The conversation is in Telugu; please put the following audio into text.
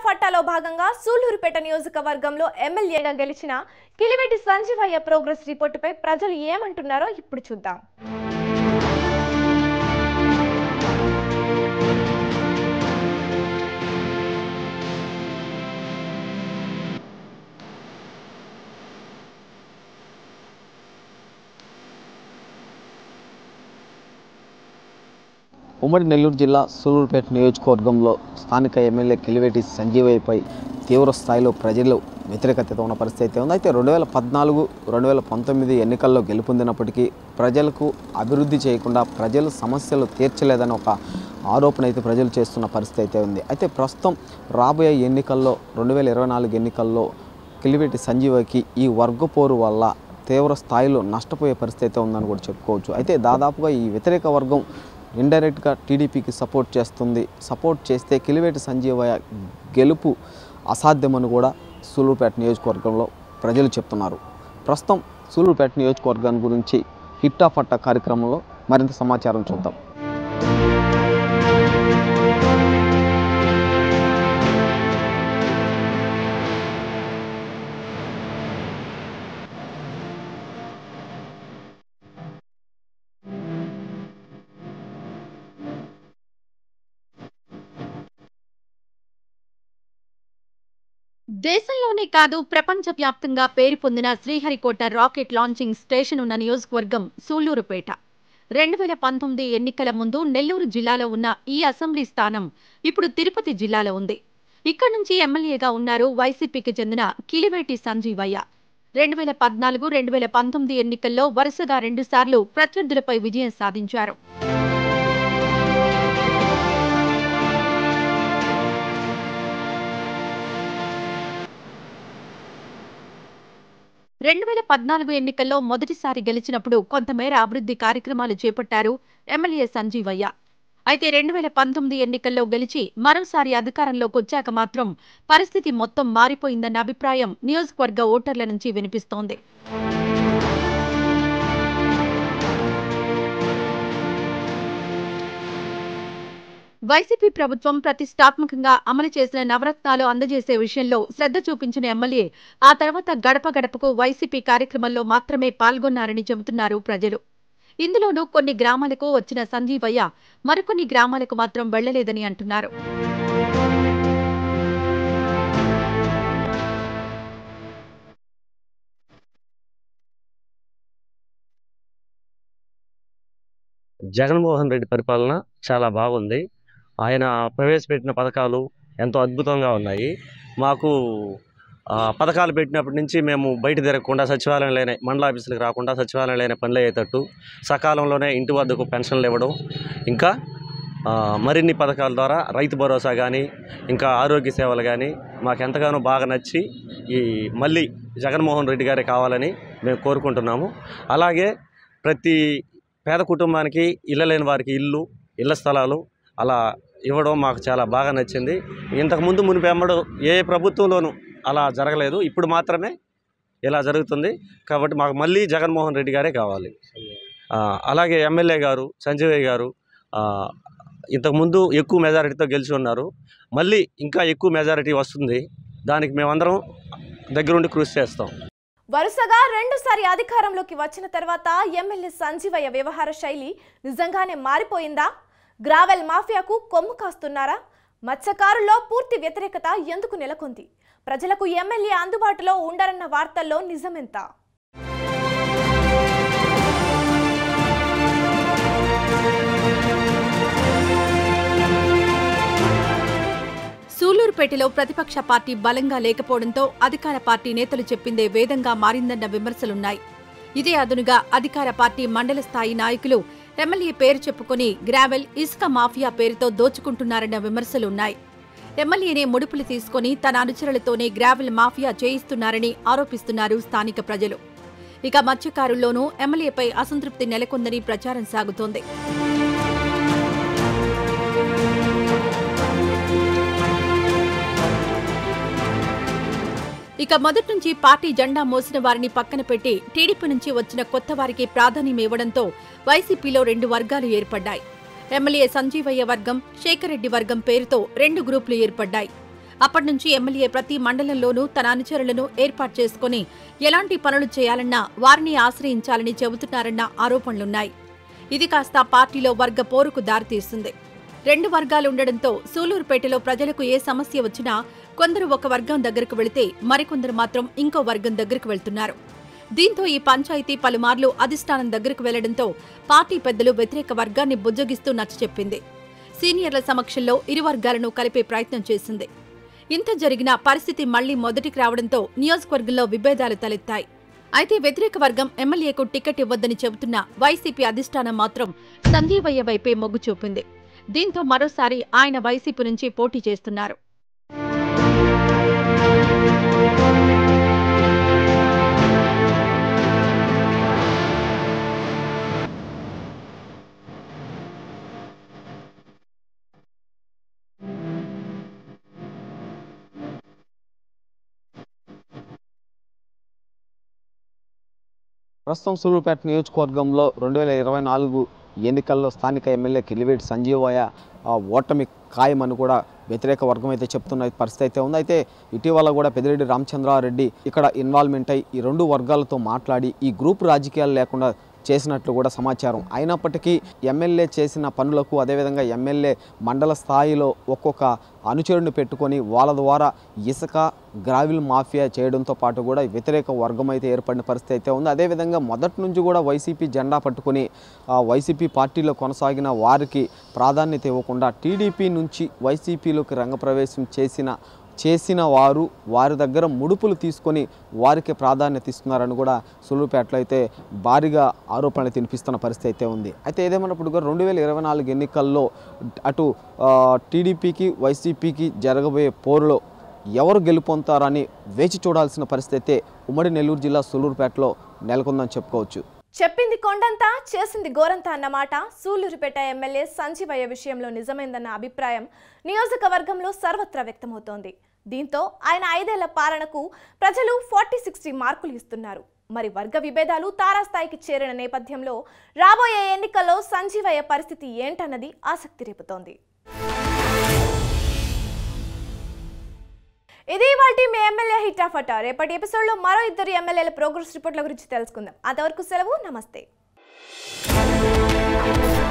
ఫట్టాలో భాగంగా సూళ్లూరుపేట నియోజకవర్గంలో ఎమ్మెల్యేగా గెలిచిన కిలివెట్టి సంజీవయ్య ప్రోగ్రెస్ రిపోర్టుపై ప్రజలు ఏమంటున్నారో ఇప్పుడు చూద్దాం ఉమ్మడి నెల్లూరు జిల్లా సూలూరుపేట నియోజకవర్గంలో స్థానిక ఎమ్మెల్యే కిలివేటి సంజీవయ్యపై తీవ్ర స్థాయిలో ప్రజలు వ్యతిరేకత ఉన్న పరిస్థితి అయితే ఉంది అయితే రెండు వేల పద్నాలుగు రెండు వేల పంతొమ్మిది ఎన్నికల్లో గెలుపొందినప్పటికీ ప్రజలకు అభివృద్ధి చేయకుండా ప్రజల సమస్యలు తీర్చలేదని ఒక ఆరోపణ అయితే ప్రజలు చేస్తున్న పరిస్థితి అయితే ఉంది అయితే ప్రస్తుతం రాబోయే ఎన్నికల్లో రెండు వేల ఇరవై నాలుగు ఎన్నికల్లో కిలివేటి సంజీవకి ఈ వర్గపోరు వల్ల తీవ్ర స్థాయిలో నష్టపోయే పరిస్థితి అయితే ఉందని కూడా చెప్పుకోవచ్చు అయితే దాదాపుగా ఈ వ్యతిరేక వర్గం ఇండైరెక్ట్గా టీడీపీకి సపోర్ట్ చేస్తుంది సపోర్ట్ చేస్తే కిలివేటి సంజీవయ్య గెలుపు అసాధ్యమని కూడా సూలూరుపేట నియోజకవర్గంలో ప్రజలు చెప్తున్నారు ప్రస్తుతం సూలూరుపేట నియోజకవర్గం గురించి హిట్టా పట్ట కార్యక్రమంలో మరింత సమాచారం చూద్దాం దేశంలోనే కాదు ప్రపంచ వ్యాప్తంగా పేరు పొందిన శ్రీహరికోట రాకెట్ లాంచింగ్ స్టేషన్ ఉన్న నియోజకవర్గం సూళ్లూరుపేట రెండు వేల పంతొమ్మిది ఎన్నికల ముందు నెల్లూరు జిల్లాలో ఉన్న ఈ అసెంబ్లీ స్థానం ఇప్పుడు తిరుపతి జిల్లాలో ఉంది ఇక్కడ నుంచి ఎమ్మెల్యేగా ఉన్నారు వైసీపీకి చెందిన కిలివేటి సంజీవయ్య రెండు వేల పద్నాలుగు రెండు వేల పంతొమ్మిది ఎన్నికల్లో వరుసగా రెండుసార్లు ప్రత్యర్థులపై విజయం సాధించారు రెండు వేల పద్నాలుగు ఎన్నికల్లో మొదటిసారి గెలిచినప్పుడు కొంతమేర అభివృద్ధి కార్యక్రమాలు చేపట్టారు ఎమ్మెల్యే సంజీవయ్య అయితే రెండు వేల పంతొమ్మిది ఎన్నికల్లో గెలిచి మరోసారి అధికారంలోకి వచ్చాక మాత్రం పరిస్థితి మొత్తం మారిపోయిందన్న అభిప్రాయం నియోజకవర్గ ఓటర్ల నుంచి వినిపిస్తోంది వైసీపీ ప్రభుత్వం ప్రతిష్టాత్మకంగా అమలు చేసిన నవరత్నాలు అందజేసే విషయంలో శ్రద్ధ చూపించిన ఎమ్మెల్యే ఆ తర్వాత గడప గడపకు వైసీపీ కార్యక్రమంలో మాత్రమే పాల్గొన్నారని చెబుతున్నారు ప్రజలు ఇందులోనూ కొన్ని గ్రామాలకు వచ్చిన సంజీవయ్య మరికొన్ని గ్రామాలకు మాత్రం వెళ్లలేదని అంటున్నారు జగన్మోహన్ రెడ్డి పరిపాలన చాలా బాగుంది ఆయన ప్రవేశపెట్టిన పథకాలు ఎంతో అద్భుతంగా ఉన్నాయి మాకు ఆ, పథకాలు పెట్టినప్పటి నుంచి మేము బయట తిరగకుండా సచివాలయం లేని మండల ఆఫీసులకు రాకుండా సచివాలయం లేని పనులు అయ్యేటట్టు సకాలంలోనే ఇంటి వద్దకు పెన్షన్లు ఇవ్వడం ఇంకా ఆ, మరిన్ని పథకాల ద్వారా రైతు భరోసా కానీ ఇంకా ఆరోగ్య సేవలు కానీ మాకు ఎంతగానో బాగా నచ్చి ఈ మళ్ళీ జగన్మోహన్ రెడ్డి గారే కావాలని మేము కోరుకుంటున్నాము అలాగే ప్రతి పేద కుటుంబానికి ఇళ్ళ లేని వారికి ఇల్లు ఇళ్ల స్థలాలు అలా ఇవ్వడం మాకు చాలా బాగా నచ్చింది ఇంతకుముందు మునిపెమ్మడు ఏ ప్రభుత్వంలోనూ అలా జరగలేదు ఇప్పుడు మాత్రమే ఇలా జరుగుతుంది కాబట్టి మాకు మళ్ళీ జగన్మోహన్ రెడ్డి గారే కావాలి ఆ, అలాగే ఎమ్మెల్యే గారు సంజయ్ గారు ఆ, ఇంతకుముందు ఎక్కువ మెజారిటీతో గెలిచి ఉన్నారు మళ్ళీ ఇంకా ఎక్కువ మెజారిటీ వస్తుంది దానికి మేమందరం దగ్గరుండి కృషి చేస్తాం వరుసగా రెండుసారి అధికారంలోకి వచ్చిన తర్వాత ఎమ్మెల్యే సంజీవయ్య వ్యవహార శైలి నిజంగానే మారిపోయిందా గ్రావెల్ మాఫియాకు కొమ్ము కాస్తున్నారా మత్స్యకారుల్లో పూర్తి వ్యతిరేకత ఎందుకు నెలకొంది ప్రజలకు ఎమ్మెల్యే అందుబాటులో ఉండరన్న వార్తల్లో నిజమెంత సూలూరుపేటలో ప్రతిపక్ష పార్టీ బలంగా లేకపోవడంతో అధికార పార్టీ నేతలు చెప్పిందే వేదంగా మారిందన్న విమర్శలున్నాయి ఇదే అదునుగా అధికార పార్టీ మండల స్థాయి నాయకులు ఎమ్మెల్యే పేరు చెప్పుకొని గ్రావెల్ ఇసుక మాఫియా పేరుతో దోచుకుంటున్నారన్న విమర్శలున్నాయి ఎమ్మెల్యేనే ముడుపులు తీసుకొని తన అనుచరులతోనే గ్రావెల్ మాఫియా చేయిస్తున్నారని ఆరోపిస్తున్నారు స్థానిక ప్రజలు ఇక మత్స్యకారుల్లోనూ ఎమ్మెల్యేపై అసంతృప్తి నెలకొందని ప్రచారం సాగుతోంది ఇక మొదటి నుంచి పార్టీ జెండా మోసిన వారిని పక్కన పెట్టి టీడీపీ నుంచి వచ్చిన కొత్త వారికి ప్రాధాన్యం ఇవ్వడంతో వైసీపీలో రెండు వర్గాలు ఏర్పడ్డాయి ఎమ్మెల్యే సంజీవయ్య వర్గం శేఖర్ రెడ్డి వర్గం పేరుతో రెండు గ్రూపులు ఏర్పడ్డాయి అప్పటి నుంచి ఎమ్మెల్యే ప్రతి మండలంలోనూ తన అనుచరులను ఏర్పాటు చేసుకుని ఎలాంటి పనులు చేయాలన్నా వారిని ఆశ్రయించాలని చెబుతున్నారన్న ఆరోపణలున్నాయి ఇది కాస్త పార్టీలో వర్గ పోరుకు దారితీస్తుంది రెండు వర్గాలుండడంతో సూలూరుపేటలో ప్రజలకు ఏ సమస్య వచ్చినా కొందరు ఒక వర్గం దగ్గరకు వెళితే మరికొందరు మాత్రం ఇంకో వర్గం దగ్గరకు వెళ్తున్నారు దీంతో ఈ పంచాయతీ పలుమార్లు అధిష్టానం దగ్గరకు వెళ్లడంతో పార్టీ పెద్దలు వ్యతిరేక వర్గాన్ని బుజ్జగిస్తూ నచ్చచెప్పింది సీనియర్ల సమక్షంలో ఇరు వర్గాలను కలిపే ప్రయత్నం చేసింది ఇంత జరిగినా పరిస్థితి మళ్లీ మొదటికి రావడంతో నియోజకవర్గంలో విభేదాలు తలెత్తాయి అయితే వ్యతిరేక వర్గం ఎమ్మెల్యేకు టికెట్ ఇవ్వద్దని చెబుతున్న వైసీపీ అధిష్టానం మాత్రం సంజీవయ్య వైపే మొగ్గు చూపింది దీంతో మరోసారి ఆయన వైసీపీ నుంచి పోటీ చేస్తున్నారు ప్రస్తుతం సూలూరుపేట నియోజకవర్గంలో రెండు వేల ఇరవై నాలుగు ఎన్నికల్లో స్థానిక ఎమ్మెల్యే కిలివేటి సంజీవయ్య ఆ, ఓటమి ఖాయమని కూడా వ్యతిరేక వర్గం అయితే చెప్తున్న పరిస్థితి అయితే ఉంది అయితే ఇటీవల కూడా పెద్దిరెడ్డి రామచంద్రారెడ్డి ఇక్కడ ఇన్వాల్వ్మెంట్ అయి ఈ రెండు వర్గాలతో మాట్లాడి ఈ గ్రూప్ రాజకీయాలు లేకుండా చేసినట్లు కూడా సమాచారం అయినప్పటికీ ఎమ్మెల్యే చేసిన పనులకు అదేవిధంగా ఎమ్మెల్యే మండల స్థాయిలో ఒక్కొక్క అనుచరుని పెట్టుకొని వాళ్ళ ద్వారా ఇసుక గ్రావిల్ మాఫియా చేయడంతో పాటు కూడా వ్యతిరేక వర్గం అయితే ఏర్పడిన పరిస్థితి అయితే ఉంది అదేవిధంగా మొదటి నుంచి కూడా వైసీపీ జెండా పట్టుకొని ఆ, వైసీపీ పార్టీలో కొనసాగిన వారికి ప్రాధాన్యత ఇవ్వకుండా టీడీపీ నుంచి వైసీపీలోకి రంగప్రవేశం చేసిన చేసిన వారు వారి దగ్గర ముడుపులు తీసుకొని వారికి ప్రాధాన్యత ఇస్తున్నారని కూడా సులువుపేటలో అయితే భారీగా ఆరోపణలు తినిపిస్తున్న పరిస్థితి అయితే ఉంది అయితే ఏదేమన్నప్పుడు కూడా రెండు వేల ఇరవై నాలుగు ఎన్నికల్లో అటు ఆ, టీడీపీకి వైసీపీకి జరగబోయే పోరులో ఎవరు గెలుపొందుతారని వేచి చూడాల్సిన పరిస్థితి అయితే ఉమ్మడి నెల్లూరు జిల్లా సులూరుపేటలో నెలకొందని చెప్పుకోవచ్చు చెప్పింది కొండంతా చేసింది గోరంతా అన్నమాట సూలూరుపేట ఎమ్మెల్యే సంజీవయ్య విషయంలో నిజమైందన్న అభిప్రాయం నియోజకవర్గంలో సర్వత్రా వ్యక్తమవుతోంది దీంతో ఆయన ఐదేళ్ల పాలనకు ప్రజలు ఫార్టీ సిక్స్టీ మార్కులు ఇస్తున్నారు మరి వర్గ విభేదాలు తారాస్థాయికి చేరిన నేపథ్యంలో రాబోయే ఎన్నికల్లో సంజీవయ్య పరిస్థితి ఏంటన్నది ఆసక్తి రేపుతోంది ఇది వాటి మీ ఎమ్మెల్యే హిట్ ఆఫ్ అట రేపటి ఎపిసోడ్లో మరో ఇద్దరు ఎమ్మెల్యేల ప్రోగ్రెస్ రిపోర్ట్ల గురించి తెలుసుకుందాం అంతవరకు సెలవు నమస్తే